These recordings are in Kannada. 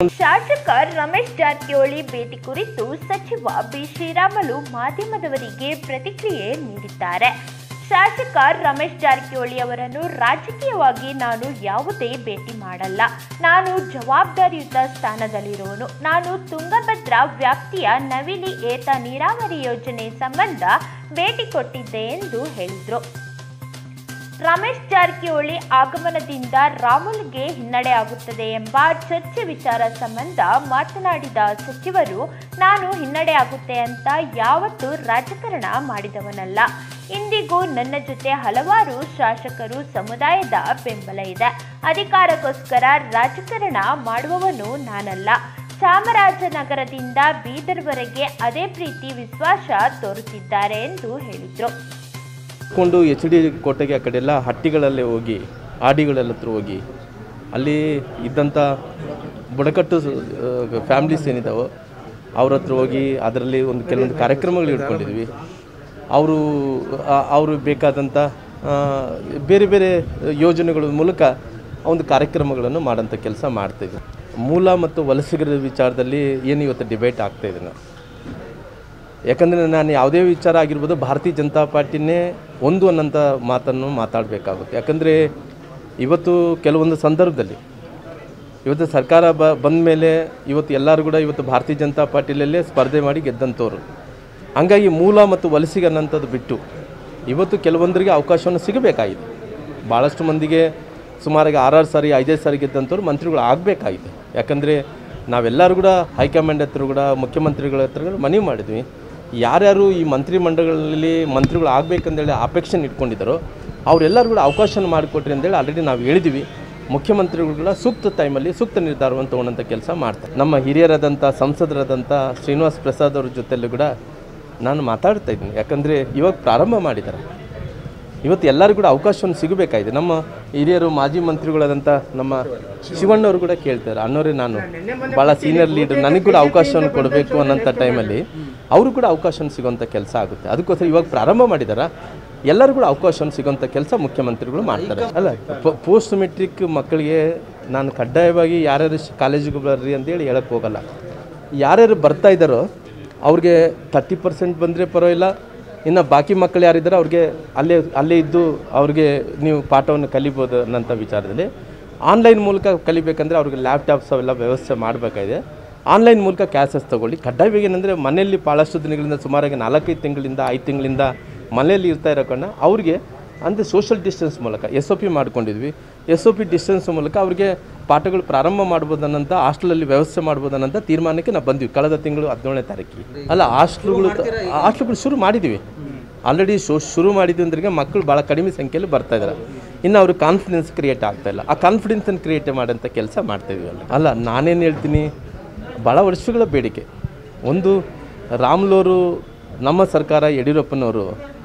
ಶಾಸಕ ರಮೇಶ್ ಜಾರಕಿಹೊಳಿ ಭೇಟಿ ಕುರಿತು ಸಚಿವ ಬಿ ಶ್ರೀರಾಮುಲು ಮಾಧ್ಯಮದವರಿಗೆ ಪ್ರತಿಕ್ರಿಯೆ ನೀಡಿದ್ದಾರೆ ಶಾಸಕ ರಮೇಶ್ ಜಾರಕಿಹೊಳಿ ಅವರನ್ನು ರಾಜಕೀಯವಾಗಿ ನಾನು ಯಾವುದೇ ಭೇಟಿ ಮಾಡಲ್ಲ ನಾನು ಜವಾಬ್ದಾರಿಯುತ ಸ್ಥಾನದಲ್ಲಿರುವನು ನಾನು ತುಂಗಭದ್ರಾ ವ್ಯಾಪ್ತಿಯ ನವಿಲಿ ಏತ ನೀರಾವರಿ ಯೋಜನೆ ಸಂಬಂಧ ಭೇಟಿ ಕೊಟ್ಟಿದ್ದೆ ಎಂದು ಹೇಳಿದರು ರಮೇಶ್ ಜಾರಕಿಹೊಳಿ ಆಗಮನದಿಂದ ರಾಮುಲ್ಗೆ ಹಿನ್ನಡೆ ಆಗುತ್ತದೆ ಎಂಬ ಚರ್ಚೆ ವಿಚಾರ ಸಂಬಂಧ ಮಾತನಾಡಿದ ಸಚಿವರು ನಾನು ಹಿನ್ನಡೆ ಆಗುತ್ತೆ ಅಂತ ಯಾವತ್ತೂ ರಾಜಕಾರಣ ಮಾಡಿದವನಲ್ಲ ಇಂದಿಗೂ ನನ್ನ ಜೊತೆ ಹಲವಾರು ಶಾಸಕರು ಸಮುದಾಯದ ಬೆಂಬಲ ಇದೆ ಅಧಿಕಾರಕ್ಕೋಸ್ಕರ ರಾಜಕಾರಣ ಮಾಡುವವನು ನಾನಲ್ಲ ಚಾಮರಾಜನಗರದಿಂದ ಬೀದರ್ವರೆಗೆ ಅದೇ ಪ್ರೀತಿ ವಿಶ್ವಾಸ ತೋರುತ್ತಿದ್ದಾರೆ ಎಂದು ಹೇಳಿದರು ಕೊಂಡು ಎಚ್ ಡಿ ಕೋಟೆಗೆ ಆ ಕಡೆ ಎಲ್ಲ ಹಟ್ಟಿಗಳಲ್ಲೇ ಹೋಗಿ ಆಡಿಗಳೆಲ್ಲ ಹತ್ರ ಹೋಗಿ ಅಲ್ಲಿ ಇದ್ದಂಥ ಬುಡಕಟ್ಟು ಫ್ಯಾಮ್ಲೀಸ್ ಏನಿದಾವೋ ಅವ್ರ ಹತ್ರ ಹೋಗಿ ಅದರಲ್ಲಿ ಒಂದು ಕೆಲವೊಂದು ಕಾರ್ಯಕ್ರಮಗಳು ಇಟ್ಕೊಂಡಿದ್ವಿ ಅವರು ಅವರು ಬೇಕಾದಂಥ ಆ, ಬೇರೆ ಬೇರೆ ಯೋಜನೆಗಳ ಮೂಲಕ ಒಂದು ಕಾರ್ಯಕ್ರಮಗಳನ್ನು ಮಾಡೋಂಥ ಕೆಲಸ ಮಾಡ್ತಾಯಿದ್ವಿ ಮೂಲ ಮತ್ತು ವಲಸಿಗರ ವಿಚಾರದಲ್ಲಿ ಏನು ಇವತ್ತು ಡಿಬೇಟ್ ಆಗ್ತಾಯಿದೆ ನಾವು ಯಾಕಂದರೆ ನಾನು ಯಾವುದೇ ವಿಚಾರ ಆಗಿರ್ಬೋದು ಭಾರತೀಯ ಜನತಾ ಪಾರ್ಟಿನೇ ಒಂದು ಅನ್ನೋಂಥ ಮಾತನ್ನು ಮಾತಾಡಬೇಕಾಗುತ್ತೆ ಯಾಕಂದರೆ ಇವತ್ತು ಕೆಲವೊಂದು ಸಂದರ್ಭದಲ್ಲಿ ಇವತ್ತು ಸರ್ಕಾರ ಬ ಬಂದ ಮೇಲೆ ಇವತ್ತು ಎಲ್ಲರೂ ಕೂಡ ಇವತ್ತು ಭಾರತೀಯ ಜನತಾ ಪಾರ್ಟಿಲಲ್ಲೇ ಸ್ಪರ್ಧೆ ಮಾಡಿ ಗೆದ್ದಂಥವ್ರು ಹಂಗಾಗಿ ಮೂಲ ಮತ್ತು ವಲಸಿಗೆ ಅನ್ನೋಂಥದ್ದು ಬಿಟ್ಟು ಇವತ್ತು ಕೆಲವೊಂದರಿಗೆ ಅವಕಾಶವನ್ನು ಸಿಗಬೇಕಾಗಿದೆ ಭಾಳಷ್ಟು ಮಂದಿಗೆ ಸುಮಾರಾಗಿ ಆರಾರು ಸಾರಿ ಐದೈದು ಸಾರಿ ಗೆದ್ದಂಥವ್ರು ಮಂತ್ರಿಗಳು ಆಗಬೇಕಾಗಿದೆ ಯಾಕಂದರೆ ನಾವೆಲ್ಲರೂ ಕೂಡ ಹೈಕಮಾಂಡ್ ಹತ್ರ ಕೂಡ ಮುಖ್ಯಮಂತ್ರಿಗಳ ಹತ್ರ ಕೂಡ ಮನವಿ ಮಾಡಿದ್ವಿ ಯಾರ್ಯಾರು ಈ ಮಂತ್ರಿ ಮಂಡಲಗಳಲ್ಲಿ ಮಂತ್ರಿಗಳು ಆಗಬೇಕಂದೇಳಿ ಅಪೇಕ್ಷೆ ಇಟ್ಕೊಂಡಿದ್ದಾರೋ ಅವರೆಲ್ಲರೂ ಕೂಡ ಅವಕಾಶ ಮಾಡಿಕೊಟ್ರಿ ಅಂತೇಳಿ ಆಲ್ರೆಡಿ ನಾವು ಹೇಳಿದ್ವಿ ಮುಖ್ಯಮಂತ್ರಿಗಳು ಕೂಡ ಸೂಕ್ತ ಟೈಮಲ್ಲಿ ಸೂಕ್ತ ನಿರ್ಧಾರವನ್ನು ತೊಗೊಳ್ಳೋಂಥ ಕೆಲಸ ಮಾಡ್ತಾರೆ ನಮ್ಮ ಹಿರಿಯರಾದಂಥ ಸಂಸದರಾದಂಥ ಶ್ರೀನಿವಾಸ್ ಪ್ರಸಾದ್ ಅವ್ರ ಜೊತೆಲ್ಲೂ ಕೂಡ ನಾನು ಮಾತಾಡ್ತಾ ಇದ್ದೀನಿ ಯಾಕಂದರೆ ಇವಾಗ ಪ್ರಾರಂಭ ಮಾಡಿದ್ದಾರೆ ಇವತ್ತು ಎಲ್ಲರೂ ಕೂಡ ಅವಕಾಶವನ್ನು ಸಿಗಬೇಕಾಗಿದೆ ನಮ್ಮ ಹಿರಿಯರು ಮಾಜಿ ಮಂತ್ರಿಗಳಾದಂಥ ನಮ್ಮ ಶಿವಣ್ಣವರು ಕೂಡ ಕೇಳ್ತಾರೆ ಅಣ್ಣವರೇ ನಾನು ಭಾಳ ಸೀನಿಯರ್ ಲೀಡರ್ ನನಗೆ ಕೂಡ ಅವಕಾಶವನ್ನು ಕೊಡಬೇಕು ಅನ್ನೋಂಥ ಟೈಮಲ್ಲಿ ಅವರು ಕೂಡ ಅವಕಾಶವನ್ನು ಸಿಗೋಂಥ ಕೆಲಸ ಆಗುತ್ತೆ ಅದಕ್ಕೋಸ್ಕರ ಇವಾಗ ಪ್ರಾರಂಭ ಮಾಡಿದಾರ ಎಲ್ಲರೂ ಕೂಡ ಅವಕಾಶವನ್ನು ಸಿಗೋಂಥ ಕೆಲಸ ಮುಖ್ಯಮಂತ್ರಿಗಳು ಮಾಡ್ತಾರೆ ಅಲ್ಲ ಪೋಸ್ಟ್ ಮೆಟ್ರಿಕ್ ಮಕ್ಕಳಿಗೆ ನಾನು ಕಡ್ಡಾಯವಾಗಿ ಯಾರ್ಯಾರು ಕಾಲೇಜಿಗೆ ಬರ್ರಿ ಅಂತೇಳಿ ಹೇಳಕ್ಕೆ ಹೋಗಲ್ಲ ಯಾರ್ಯಾರು ಬರ್ತಾ ಇದ್ದಾರೋ ಅವ್ರಿಗೆ ತರ್ಟಿ ಪರ್ಸೆಂಟ್ ಬಂದರೆ ಪರವಾಗಿಲ್ಲ ಇನ್ನು ಬಾಕಿ ಮಕ್ಕಳು ಯಾರಿದ್ದಾರೆ ಅವ್ರಿಗೆ ಅಲ್ಲೇ ಅಲ್ಲೇ ಇದ್ದು ಅವ್ರಿಗೆ ನೀವು ಪಾಠವನ್ನು ಕಲಿಬೋದು ಅನ್ನೋಂಥ ವಿಚಾರದಲ್ಲಿ ಆನ್ಲೈನ್ ಮೂಲಕ ಕಲಿಬೇಕಂದ್ರೆ ಅವ್ರಿಗೆ ಲ್ಯಾಪ್ಟಾಪ್ಸ್ ಅವೆಲ್ಲ ವ್ಯವಸ್ಥೆ ಮಾಡಬೇಕಾಗಿದೆ ಆನ್ಲೈನ್ ಮೂಲಕ ಕ್ಲಾಸಸ್ ತೊಗೊಳ್ಳಿ ಕಡ್ಡಾಯವಾಗಿ ಏನಂದರೆ ಮನೆಯಲ್ಲಿ ಭಾಳಷ್ಟು ದಿನಗಳಿಂದ ಸುಮಾರಾಗಿ ನಾಲ್ಕೈದು ತಿಂಗಳಿಂದ ಐದು ತಿಂಗಳಿಂದ ಮನೆಯಲ್ಲಿ ಇರ್ತಾ ಇರೋ ಕಾರಣ ಅವ್ರಿಗೆ ಅಂದರೆ ಸೋಷಲ್ ಡಿಸ್ಟೆನ್ಸ್ ಮೂಲಕ ಎಸ್ ಒ ಪಿ ಮಾಡ್ಕೊಂಡಿದ್ವಿ ಎಸ್ ಒ ಪಿ ಡಿಸ್ಟೆನ್ಸ್ ಮೂಲಕ ಅವ್ರಿಗೆ ಪಾಠಗಳು ಪ್ರಾರಂಭ ಮಾಡ್ಬೋದು ಅನ್ನೋಂಥ ಹಾಸ್ಟೆಲಲ್ಲಿ ವ್ಯವಸ್ಥೆ ಮಾಡ್ಬೋದು ಅನ್ನೋಂಥ ತೀರ್ಮಾನಕ್ಕೆ ನಾವು ಬಂದ್ವಿ ಕಳೆದ ತಿಂಗಳು ಹದಿನೇಳನೇ ತಾರೀಕಿಗೆ ಅಲ್ಲ ಹಾಸ್ಟ್ಲುಗಳು ಹಾಸ್ಟ್ಲುಗಳು ಶುರು ಮಾಡಿದ್ವಿ ಆಲ್ರೆಡಿ ಶೋ ಶುರು ಮಾಡಿದ್ವಿ ಅಂದ್ರೆ ಮಕ್ಕಳು ಭಾಳ ಕಡಿಮೆ ಸಂಖ್ಯೆಯಲ್ಲಿ ಬರ್ತಾ ಇದ್ದಾರೆ ಇನ್ನು ಅವರು ಕಾನ್ಫಿಡೆನ್ಸ್ ಕ್ರಿಯೇಟ್ ಆಗ್ತಾ ಇಲ್ಲ ಆ ಕಾನ್ಫಿಡೆನ್ಸನ್ನು ಕ್ರಿಯೇಟ್ ಮಾಡೋಂಥ ಕೆಲಸ ಮಾಡ್ತಾಯಿದ್ವಿ ಅಲ್ಲ ಅಲ್ಲ ನಾನೇನು ಹೇಳ್ತೀನಿ ಭಾಳ ವರ್ಷಗಳ ಬೇಡಿಕೆ ಒಂದು ರಾಮ್ಲೋರು ನಮ್ಮ ಸರ್ಕಾರ ಯಡಿಯೂರಪ್ಪನವರು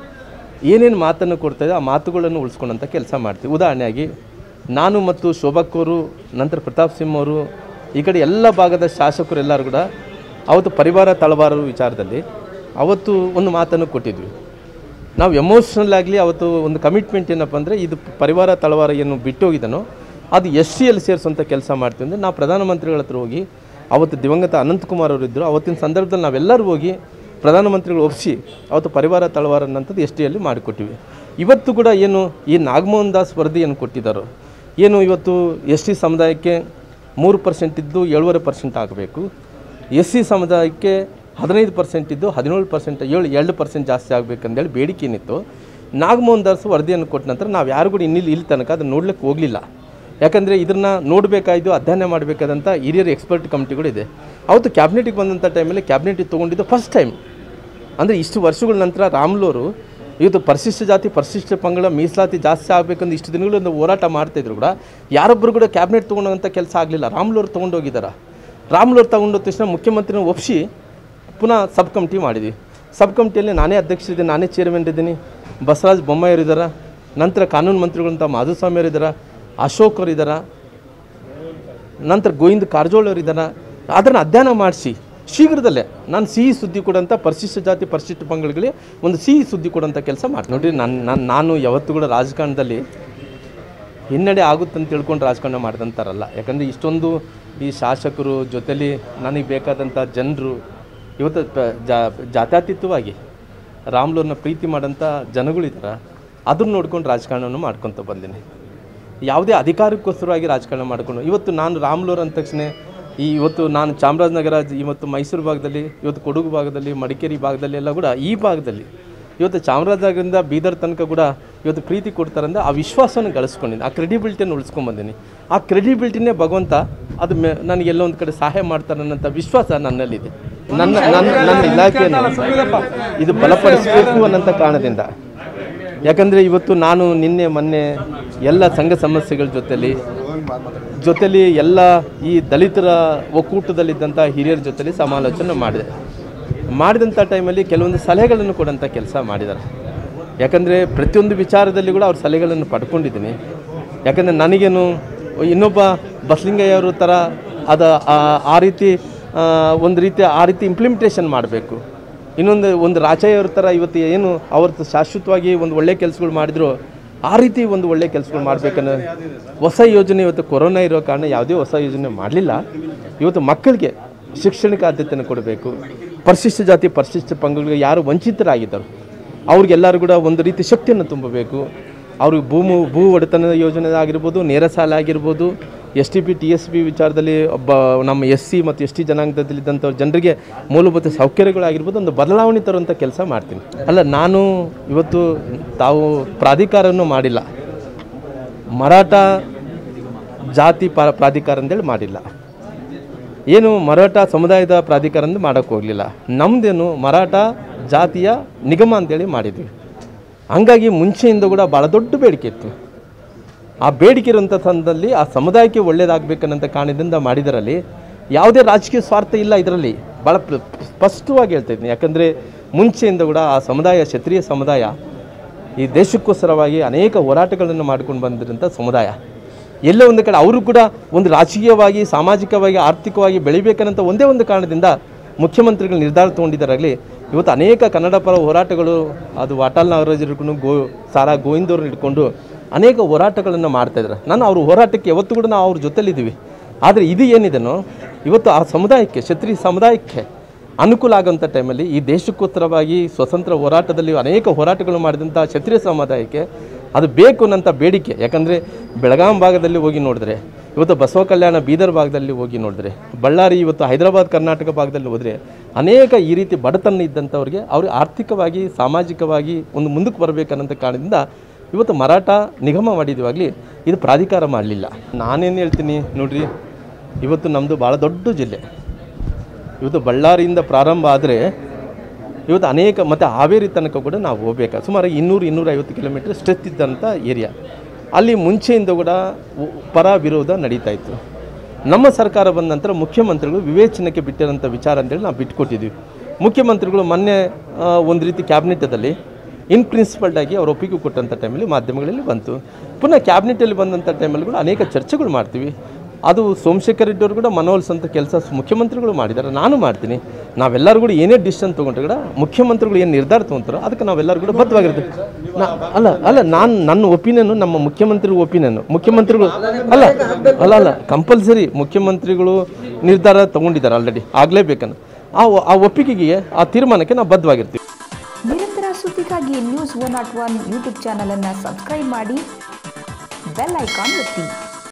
ಏನೇನು ಮಾತನ್ನು ಕೊಡ್ತಾಯಿದೆ ಆ ಮಾತುಗಳನ್ನು ಉಳಿಸ್ಕೊಂಡಂಥ ಕೆಲಸ ಮಾಡ್ತೀವಿ ಉದಾಹರಣೆಯಾಗಿ ನಾನು ಮತ್ತು ಶೋಭಕ್ಕವರು ನಂತರ ಪ್ರತಾಪ್ ಸಿಂಹ ಅವರು ಈ ಕಡೆ ಎಲ್ಲ ಭಾಗದ ಶಾಸಕರು ಎಲ್ಲರೂ ಕೂಡ ಅವತ್ತು ಪರಿವಾರ ತಳವಾರ ವಿಚಾರದಲ್ಲಿ ಅವತ್ತು ಒಂದು ಮಾತನ್ನು ಕೊಟ್ಟಿದ್ವಿ ನಾವು ಎಮೋಷ್ನಲ್ ಆಗಲಿ ಅವತ್ತು ಒಂದು ಕಮಿಟ್ಮೆಂಟ್ ಏನಪ್ಪ ಅಂದರೆ ಇದು ಪರಿವಾರ ತಳವಾರ ಏನು ಬಿಟ್ಟೋಗಿದನೋ ಅದು ಎಸ್ ಸಿಯಲ್ಲಿ ಸೇರಿಸುವಂಥ ಕೆಲಸ ಮಾಡ್ತೀವಿ ಅಂದರೆ ನಾವು ಪ್ರಧಾನಮಂತ್ರಿಗಳ ಹತ್ರ ಹೋಗಿ ಅವತ್ತು ದಿವಂಗತ ಅನಂತಕುಮಾರ್ ಅವರು ಇದ್ದರು ಅವತ್ತಿನ ಸಂದರ್ಭದಲ್ಲಿ ನಾವೆಲ್ಲರೂ ಹೋಗಿ ಪ್ರಧಾನಮಂತ್ರಿಗಳು ಒಪ್ಪಿಸಿ ಅವತ್ತು ಪರಿವಾರ ತಳವಾರ ಅನ್ನೋಂಥದ್ದು ಎಸ್ ಟಿಯಲ್ಲಿ ಮಾಡಿಕೊಟ್ಟಿವಿ ಇವತ್ತು ಕೂಡ ಏನು ಈ ನಾಗಮೋಹನ್ ದಾಸ್ ವರದಿ ಏನು ಕೊಟ್ಟಿದ್ದಾರೋ ಏನು ಇವತ್ತು ಎಸ್ ಟಿ ಸಮುದಾಯಕ್ಕೆ ಮೂರು ಪರ್ಸೆಂಟ್ ಇದ್ದು ಏಳುವರೆ ಪರ್ಸೆಂಟ್ ಆಗಬೇಕು ಎಸ್ ಸಿ ಸಮುದಾಯಕ್ಕೆ ಹದಿನೈದು ಪರ್ಸೆಂಟ್ ಇದ್ದು ಹದಿನೇಳು ಪರ್ಸೆಂಟ್ ಏಳು ಎರಡು ಪರ್ಸೆಂಟ್ ಜಾಸ್ತಿ ಆಗಬೇಕಂದೇಳಿ ಬೇಡಿಕೆ ಏನಿತ್ತು ನಾಗಮೋಹನ್ ದಾಸ್ ವರದಿಯನ್ನು ಕೊಟ್ಟ ನಂತರ ನಾವು ಯಾರು ಕೂಡ ಇನ್ನಿಲ್ಲಿ ಇಲ್ಲಿ ತನಕ ಅದನ್ನು ನೋಡ್ಲಿಕ್ಕೆ ಹೋಗಲಿಲ್ಲ ಯಾಕಂದರೆ ಇದನ್ನು ನೋಡಬೇಕಾಯ್ತು ಅಧ್ಯಯನ ಮಾಡಬೇಕಾದಂಥ ಹಿರಿಯರ ಎಕ್ಸ್ಪರ್ಟ್ ಕಮಿಟಿಗಳು ಇದೆ ಅವತ್ತು ಕ್ಯಾಬಿನೆಟಿಗೆ ಬಂದಂಥ ಟೈಮಲ್ಲಿ ಕ್ಯಾಬಿನೆಟಿಗೆ ತೊಗೊಂಡಿದ್ದು ಫಸ್ಟ್ ಟೈಮ್ ಅಂದರೆ ಇಷ್ಟು ವರ್ಷಗಳ ನಂತರ ರಾಮ್ಲೋರು ಇವತ್ತು ಪರಿಶಿಷ್ಟ ಜಾತಿ ಪರಿಶಿಷ್ಟ ಪಂಗಡ ಮೀಸಲಾತಿ ಜಾಸ್ತಿ ಆಗಬೇಕಂದು ಇಷ್ಟು ದಿನಗಳಿಂದ ಹೋರಾಟ ಮಾಡ್ತಾಯಿದ್ರು ಕೂಡ ಯಾರೊಬ್ಬರು ಕೂಡ ಕ್ಯಾಬಿನೆಟ್ ತೊಗೊಂಡಂಥ ಕೆಲಸ ಆಗಲಿಲ್ಲ ರಾಮ್ಲೋರು ತೊಗೊಂಡೋಗಿದ್ದಾರೆ ರಾಮ್ಲೋರು ತೊಗೊಂಡೋದ ತಕ್ಷಣ ಮುಖ್ಯಮಂತ್ರಿನ ಒಪ್ಪಿಸಿ ಪುನಃ ಸಬ್ ಕಮಿಟಿ ಮಾಡಿದ್ವಿ ಸಬ್ ಕಮಿಟಿಯಲ್ಲಿ ನಾನೇ ಅಧ್ಯಕ್ಷರಿದ್ದೀನಿ ನಾನೇ ಚೇರ್ಮನ್ ಇದ್ದೀನಿ ಬಸವರಾಜ್ ಬೊಮ್ಮಾಯಿಯವರು ಇದ್ದಾರೆ ನಂತರ ಕಾನೂನು ಮಂತ್ರಿಗಳಂತ ಮಾಧುಸ್ವಾಮಿ ಅವರು ಇದ್ದಾರೆ ಅಶೋಕ್ ಅವರು ಇದ್ದಾರೆ ನಂತರ ಗೋವಿಂದ ಕಾರಜೋಳ ಅವರು ಇದ್ದಾರೆ ಅದನ್ನು ಅಧ್ಯಯನ ಮಾಡಿಸಿ ಶೀಘ್ರದಲ್ಲೇ ನಾನು ಸಿಹಿ ಸುದ್ದಿ ಕೊಡೋಂಥ ಪರಿಶಿಷ್ಟ ಜಾತಿ ಪರಿಶಿಷ್ಟ ಪಂಗಡಗಳಿಗೆ ಒಂದು ಸಿಹಿ ಸುದ್ದಿ ಕೊಡೋಂಥ ಕೆಲಸ ಮಾಡಿ ನೋಡಿರಿ ನಾನು ನಾನು ನಾನು ಯಾವತ್ತೂ ಕೂಡ ರಾಜಕಾರಣದಲ್ಲಿ ಹಿನ್ನಡೆ ಆಗುತ್ತೆ ಅಂತ ತಿಳ್ಕೊಂಡು ರಾಜಕಾರಣ ಮಾಡ್ದಂತಾರಲ್ಲ ಯಾಕಂದರೆ ಇಷ್ಟೊಂದು ಈ ಶಾಸಕರು ಜೊತೆಲಿ ನನಗೆ ಬೇಕಾದಂಥ ಜನರು ಇವತ್ತು ಪ- ಜಾ- ಜಾತ್ಯತೀತವಾಗಿ ರಾಮ್ಲೂರ್ನ ಪ್ರೀತಿ ಮಾಡೋಂಥ ಜನಗಳಿದ್ದಾರೆ ಅದನ್ನ ನೋಡ್ಕೊಂಡು ರಾಜಕಾರಣವನ್ನು ಮಾಡ್ಕೊತ ಬಂದೀನಿ ಯಾವುದೇ ಅಧಿಕಾರಕ್ಕೋಸ್ಕರವಾಗಿ ರಾಜಕಾರಣ ಮಾಡಿಕೊಂಡು ಇವತ್ತು ನಾನು ರಾಮ್ಲೂರ್ ಅಂದ ತಕ್ಷಣ ಈ ಇವತ್ತು ನಾನು ಚಾಮರಾಜನಗರ ಜ- ಇವತ್ತು ಮೈಸೂರು ಭಾಗದಲ್ಲಿ ಇವತ್ತು ಕೊಡಗು ಭಾಗದಲ್ಲಿ ಮಡಿಕೇರಿ ಭಾಗದಲ್ಲಿ ಎಲ್ಲ ಕೂಡ ಈ ಭಾಗದಲ್ಲಿ ಇವತ್ತು ಚಾಮರಾಜನಗರದಿಂದ ಬೀದರ್ ತನಕ ಕೂಡ ಇವತ್ತು ಪ್ರೀತಿ ಕೊಡ್ತಾರಂದ್ರೆ ಆ ವಿಶ್ವಾಸವನ್ನು ಗಳಿಸ್ಕೊಂಡಿದ್ದೀನಿ ಆ ಕ್ರೆಡಿಬಿಲಿಟಿಯನ್ನು ಉಳಿಸ್ಕೊಂಬಂದೀನಿ ಆ ಕ್ರೆಡಿಬಿಲಿಟಿನೇ ಭಗವಂತ ಅದು ಮೇ ನನಗೆ ಎಲ್ಲೋ ಒಂದು ಕಡೆ ಸಹಾಯ ಮಾಡ್ತಾರೆ ಅನ್ನೋಂಥ ವಿಶ್ವಾಸ ನನ್ನಲ್ಲಿದೆ ನನ್ನ ನನ್ನ ನನ್ನ ಇಲಾಖೆಯನ್ನು ಇದು ಬಲಪಡಿಸಬೇಕು ಅನ್ನೋಂಥ ಕಾರಣದಿಂದ ಯಾಕಂದರೆ ಇವತ್ತು ನಾನು ನಿನ್ನೆ ಮೊನ್ನೆ ಎಲ್ಲ ಸಂಘ ಸಮಸ್ಯೆಗಳ ಜೊತೆಲಿ ಜೊತೆಲಿ ಎಲ್ಲ ಈ ದಲಿತರ ಒಕ್ಕೂಟದಲ್ಲಿದ್ದಂಥ ಹಿರಿಯರ ಜೊತೆಲಿ ಸಮಾಲೋಚನೆ ಮಾಡಿದೆ ಮಾಡಿದಂಥ ಟೈಮಲ್ಲಿ ಕೆಲವೊಂದು ಸಲಹೆಗಳನ್ನು ಕೊಡೋಂಥ ಕೆಲಸ ಮಾಡಿದ್ದಾರೆ ಯಾಕಂದರೆ ಪ್ರತಿಯೊಂದು ವಿಚಾರದಲ್ಲಿ ಕೂಡ ಅವ್ರ ಸಲಹೆಗಳನ್ನು ಪಡ್ಕೊಂಡಿದ್ದೀನಿ ಯಾಕಂದರೆ ನನಗೇನು ಇನ್ನೊಬ್ಬ ಬಸಲಿಂಗಯ್ಯವ್ರ ಥರ ಅದ ಆ- ಆ ರೀತಿ ಆ, ಒಂದು ರೀತಿ ಆ ರೀತಿ ಇಂಪ್ಲಿಮೆಂಟೇಷನ್ ಮಾಡಬೇಕು ಇನ್ನೊಂದು ಒಂದು ರಾಚಯ್ಯವ್ರ ಥರ ಇವತ್ತು ಏನು ಅವ್ರದ್ದು ಶಾಶ್ವತವಾಗಿ ಒಂದು ಒಳ್ಳೆ ಕೆಲಸಗಳು ಮಾಡಿದ್ರು ಆ ರೀತಿ ಒಂದು ಒಳ್ಳೆ ಕೆಲಸಗಳು ಮಾಡಬೇಕನ್ನೋ ಹೊಸ ಯೋಜನೆ ಇವತ್ತು ಕೊರೋನಾ ಇರೋ ಕಾರಣ ಯಾವುದೇ ಹೊಸ ಯೋಜನೆ ಮಾಡಲಿಲ್ಲ ಇವತ್ತು ಮಕ್ಕಳಿಗೆ ಶಿಕ್ಷಣಕ್ಕೆ ಆದ್ಯತೆಯನ್ನು ಕೊಡಬೇಕು ಪರಿಶಿಷ್ಟ ಜಾತಿ ಪರಿಶಿಷ್ಟ ಪಂಗಡಗಳಿಗೆ ಯಾರು ವಂಚಿತರಾಗಿದ್ದರು ಅವ್ರಿಗೆಲ್ಲರೂ ಕೂಡ ಒಂದು ರೀತಿ ಶಕ್ತಿಯನ್ನು ತುಂಬಬೇಕು ಅವ್ರಿಗೆ ಭೂಮು ಭೂ ಒಡೆತನದ ಯೋಜನೆ ಆಗಿರ್ಬೋದು ನೇರ ಸಾಲ ಆಗಿರ್ಬೋದು S T P T S P ವಿಚಾರದಲ್ಲಿ ಒಬ್ಬ ನಮ್ಮ ಎಸ್ ಸಿ ಮತ್ತು ಎಸ್ ಟಿ ಜನಾಂಗದಲ್ಲಿದ್ದಂಥ ಜನರಿಗೆ ಮೂಲಭೂತ ಸೌಕರ್ಯಗಳಾಗಿರ್ಬೋದು ಒಂದು ಬದಲಾವಣೆ ತರುವಂಥ ಕೆಲಸ ಮಾಡ್ತೀನಿ ಅಲ್ಲ ನಾನು ಇವತ್ತು ತಾವು ಪ್ರಾಧಿಕಾರವನ್ನು ಮಾಡಿಲ್ಲ ಮರಾಠ ಜಾತಿ ಪಾ ಪ್ರಾಧಿಕಾರ ಅಂತೇಳಿ ಮಾಡಿಲ್ಲ ಏನು ಮರಾಠ ಸಮುದಾಯದ ಪ್ರಾಧಿಕಾರ ಅಂತ ಮಾಡೋಕ್ಕೆ ಹೋಗಲಿಲ್ಲ ನಮ್ಮದೇನು ಮರಾಠ ಜಾತಿಯ ನಿಗಮ ಅಂತೇಳಿ ಮಾಡಿದ್ವಿ ಹಂಗಾಗಿ ಮುಂಚೆಯಿಂದ ಕೂಡ ಭಾಳ ದೊಡ್ಡ ಬೇಡಿಕೆ ಇತ್ತು ಆ ಬೇಡಿಕೆ ಇರುವಂಥ ಸಂದರ್ಭದಲ್ಲಿ ಆ ಸಮುದಾಯಕ್ಕೆ ಒಳ್ಳೇದಾಗಬೇಕನ್ನಂತ ಕಾರಣದಿಂದ ಮಾಡಿದರಲ್ಲಿ ಯಾವುದೇ ರಾಜಕೀಯ ಸ್ವಾರ್ಥ ಇಲ್ಲ ಇದರಲ್ಲಿ ಭಾಳ ಪ್ರ- ಸ್ಪಷ್ಟವಾಗಿ ಹೇಳ್ತಾ ಇದ್ದೀನಿ ಯಾಕಂದರೆ ಮುಂಚೆಯಿಂದ ಕೂಡ ಆ ಸಮುದಾಯ ಕ್ಷತ್ರಿಯ ಸಮುದಾಯ ಈ ದೇಶಕ್ಕೋಸ್ಕರವಾಗಿ ಅನೇಕ ಹೋರಾಟಗಳನ್ನು ಮಾಡ್ಕೊಂಡು ಬಂದಿರೋಂಥ ಸಮುದಾಯ ಎಲ್ಲೋ ಒಂದು ಕಡೆ ಅವರು ಕೂಡ ಒಂದು ರಾಜಕೀಯವಾಗಿ ಸಾಮಾಜಿಕವಾಗಿ ಆರ್ಥಿಕವಾಗಿ ಬೆಳಿಬೇಕನ್ನಂಥ ಒಂದೇ ಒಂದು ಕಾರಣದಿಂದ ಮುಖ್ಯಮಂತ್ರಿಗಳು ನಿರ್ಧಾರ ತೊಗೊಂಡಿದ್ದಾರಾಗಲಿ ಇವತ್ತು ಅನೇಕ ಕನ್ನಡ ಪರ ಹೋರಾಟಗಳು ಅದು ವಾಟಾಲ್ ನಾಗರಾಜ್ ಹಿಡ್ಕೊಂಡು ಗೋ ಸಾರಾ ಗೋವಿಂದವ್ರನ್ನ ಹಿಡ್ಕೊಂಡು ಅನೇಕ ಹೋರಾಟಗಳನ್ನು ಮಾಡ್ತಾ ಇದ್ದಾರೆ ನಾನು ಅವ್ರ ಹೋರಾಟಕ್ಕೆ ಯಾವತ್ತೂ ಕೂಡ ನಾವು ಅವ್ರ ಜೊತೆಲಿದ್ದೀವಿ ಆದರೆ ಇದು ಏನಿದೆನೋ ಇವತ್ತು ಆ ಸಮುದಾಯಕ್ಕೆ ಕ್ಷತ್ರಿಯ ಸಮುದಾಯಕ್ಕೆ ಅನುಕೂಲ ಆಗೋಂಥ ಟೈಮಲ್ಲಿ ಈ ದೇಶಕ್ಕೋಸ್ಕರವಾಗಿ ಸ್ವತಂತ್ರ ಹೋರಾಟದಲ್ಲಿ ಅನೇಕ ಹೋರಾಟಗಳು ಮಾಡಿದಂಥ ಕ್ಷತ್ರಿಯ ಸಮುದಾಯಕ್ಕೆ ಅದು ಬೇಕು ಅನ್ನೋಂಥ ಬೇಡಿಕೆ ಯಾಕಂದರೆ ಬೆಳಗಾಂ ಭಾಗದಲ್ಲಿ ಹೋಗಿ ನೋಡಿದ್ರೆ ಇವತ್ತು ಬಸವ ಕಲ್ಯಾಣ ಬೀದರ್ ಭಾಗದಲ್ಲಿ ಹೋಗಿ ನೋಡಿದ್ರೆ ಬಳ್ಳಾರಿ ಇವತ್ತು ಹೈದರಾಬಾದ್ ಕರ್ನಾಟಕ ಭಾಗದಲ್ಲಿ ಹೋದರೆ ಅನೇಕ ಈ ರೀತಿ ಬಡತನ ಇದ್ದಂಥವ್ರಿಗೆ ಅವ್ರಿಗೆ ಆರ್ಥಿಕವಾಗಿ ಸಾಮಾಜಿಕವಾಗಿ ಒಂದು ಮುಂದಕ್ಕೆ ಬರಬೇಕನ್ನೋಂಥ ಕಾರಣದಿಂದ ಇವತ್ತು ಮರಾಠ ನಿಗಮ ಮಾಡಿದೀವಾಗಲಿ ಇದು ಪ್ರಾಧಿಕಾರ ಮಾಡಲಿಲ್ಲ ನಾನೇನು ಹೇಳ್ತೀನಿ ನೋಡ್ರಿ ಇವತ್ತು ನಮ್ಮದು ಭಾಳ ದೊಡ್ಡ ಜಿಲ್ಲೆ ಇವತ್ತು ಬಳ್ಳಾರಿಯಿಂದ ಪ್ರಾರಂಭ ಆದರೆ ಇವತ್ತು ಅನೇಕ ಮತ್ತು ಹಾವೇರಿ ತನಕ ಕೂಡ ನಾವು ಹೋಗ್ಬೇಕು ಸುಮಾರು ಇನ್ನೂರು ಇನ್ನೂರೈವತ್ತು ಕಿಲೋಮೀಟ್ರ್ ಸ್ಟ್ರೆಚ್ ಇದ್ದಂಥ ಏರಿಯಾ ಅಲ್ಲಿ ಮುಂಚೆಯಿಂದ ಕೂಡ ಉ- ಪರ ವಿರೋಧ ನಡೀತಾ ಇತ್ತು ನಮ್ಮ ಸರ್ಕಾರ ಬಂದ ನಂತರ ಮುಖ್ಯಮಂತ್ರಿಗಳು ವಿವೇಚನೆಗೆ ಬಿಟ್ಟಿರೋಂಥ ವಿಚಾರ ಅಂತೇಳಿ ನಾವು ಬಿಟ್ಕೊಟ್ಟಿದ್ವಿ ಮುಖ್ಯಮಂತ್ರಿಗಳು ಮೊನ್ನೆ ಆ, ಒಂದು ರೀತಿ ಕ್ಯಾಬಿನೆಟದಲ್ಲಿ ಇನ್ ಪ್ರಿನ್ಸಿಪಲ್ಡ್ ಆಗಿ ಅವ್ರು ಒಪ್ಪಿಗೆ ಕೊಟ್ಟಂಥ ಟೈಮಲ್ಲಿ ಮಾಧ್ಯಮಗಳಲ್ಲಿ ಬಂತು ಪುನಃ ಕ್ಯಾಬಿನೆಟಲ್ಲಿ ಬಂದಂಥ ಟೈಮಲ್ಲಿ ಕೂಡ ಅನೇಕ ಚರ್ಚೆಗಳು ಮಾಡ್ತೀವಿ ಅದು ಸೋಮಶೇಖರ್ ರೆಡ್ಡಿ ಅವರು ಕೂಡ ಮನವೊಲಿಸೋಂಥ ಕೆಲಸ ಮುಖ್ಯಮಂತ್ರಿಗಳು ಮಾಡಿದ್ದಾರೆ ನಾನು ಮಾಡ್ತೀನಿ ನಾವೆಲ್ಲರೂ ಕೂಡ ಏನೇ ಡಿಸಿಷನ್ ತೊಗೊಂಡ್ರೆ ಕೂಡ ಮುಖ್ಯಮಂತ್ರಿಗಳು ಏನು ನಿರ್ಧಾರ ತೊಗೊಂತಾರೋ ಅದಕ್ಕೆ ನಾವೆಲ್ಲರೂ ಕೂಡ ಬದ್ಧವಾಗಿರ್ತೀವಿ ನಾ ಅಲ್ಲ ಅಲ್ಲ ನಾನು ನನ್ನ ಒಪಿನಿಯನು ನಮ್ಮ ಮುಖ್ಯಮಂತ್ರಿ ಒಪಿನಿಯನು ಮುಖ್ಯಮಂತ್ರಿಗಳು ಅಲ್ಲ ಅಲ್ಲ ಅಲ್ಲ ಕಂಪಲ್ಸರಿ ಮುಖ್ಯಮಂತ್ರಿಗಳು ನಿರ್ಧಾರ ತೊಗೊಂಡಿದ್ದಾರೆ ಆಲ್ರೆಡಿ ಆಗಲೇಬೇಕನ್ನು ಆ ಒ- ಆ ಒಪ್ಪಿಗೆಗೆ ಆ ತೀರ್ಮಾನಕ್ಕೆ ನಾವು ಬದ್ಧವಾಗಿರ್ತೀವಿ ನಿರಂತರ ಸುದ್ದಿಗಾಗಿ news one nought one YouTube ಚಾನಲನ್ನು ಸಬ್ಸ್ಕ್ರೈಬ್ ಮಾಡಿ ಬೆಲ್ ಐಕಾನ್ ಒತ್ತಿ